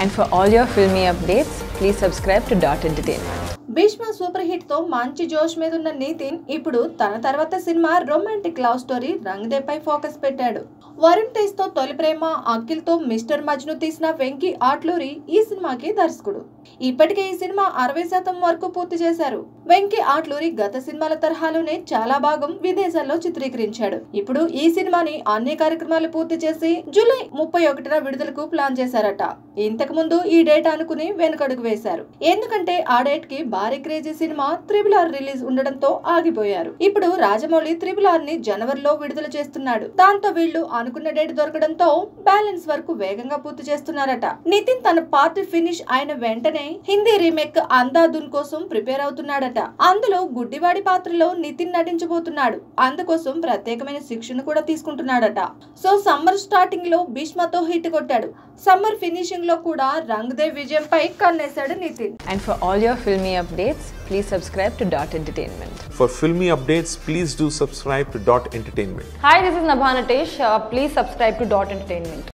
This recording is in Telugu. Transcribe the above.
And for all your filmy updates, please subscribe to Dot Entertainment. Bheeshma super hit తో మంచి జోష్ మీద ఉన్న నితిన్ ఇప్పుడు తన తర్వాత సినిమా రొమాంటిక్ లవ్ స్టోరీ రంగ్దే పై ఫోకస్ పెట్టాడు వరుణ్ తేజ్ తో తొలి ప్రేమ అఖిల్ తో మిస్టర్ మజ్ను తీసిన వెంకీ ఆట్లూరి ఈ సినిమాకి దర్శకుడు ఇప్పటికే ఈ సినిమా అరవై శాతం వరకు పూర్తి చేశారు వెంకీ ఆట్లూరి గత సినిమాల తరహాలోనే చాలా భాగం విదేశాల్లో చిత్రీకరించాడు ఇప్పుడు ఈ సినిమాని అన్ని కార్యక్రమాలు పూర్తి చేసి జూలై ముప్పై ఒకటిన విడుదలకు ప్లాన్ చేశారట ఇంతకు ముందు ఈ డేట్ అనుకుని వెనుకడుగు వేశారు ఎందుకంటే ఆ డేట్ కి భారీ క్రేజీ సినిమా త్రిబుల్ ఆర్ రిలీజ్ ఉండడంతో ఆగిపోయారు ఇప్పుడు రాజమౌళి త్రిబుల్ ఆర్ ని జనవరిలో విడుదల చేస్తున్నాడు దాంతో వీళ్ళు అనుకున్న డేట్ దొరకడంతో బ్యాలెన్స్ వరకు వేగంగా పూర్తి చేస్తున్నారట నితిన్ తన పార్ట్ ఫినిష్ అయిన వెంటనే హిందీ రీమేక్ అందాదున్ కోసం ప్రిపేర్ అవుతున్నాడట అందులో గుడ్డివాడి పాత్రలో నితిన్ నటించబోతున్నాడు అందుకోసం ప్రత్యేకమైన శిక్షణ కూడా తీసుకుంటున్నాడట సో సమ్మర్ స్టార్టింగ్ లో భీష్మతో హిట్ కొట్టాడు సమ్మర్ ఫినిషింగ్ లో కూడా Rang De విజయంపై కన్నేశాడు Nitin And for all your filmy updates, please subscribe to Dot Entertainment. For filmy updates, please do subscribe to Dot Entertainment. Hi, this is Nabha Natesh. Uh, please subscribe to Dot Entertainment.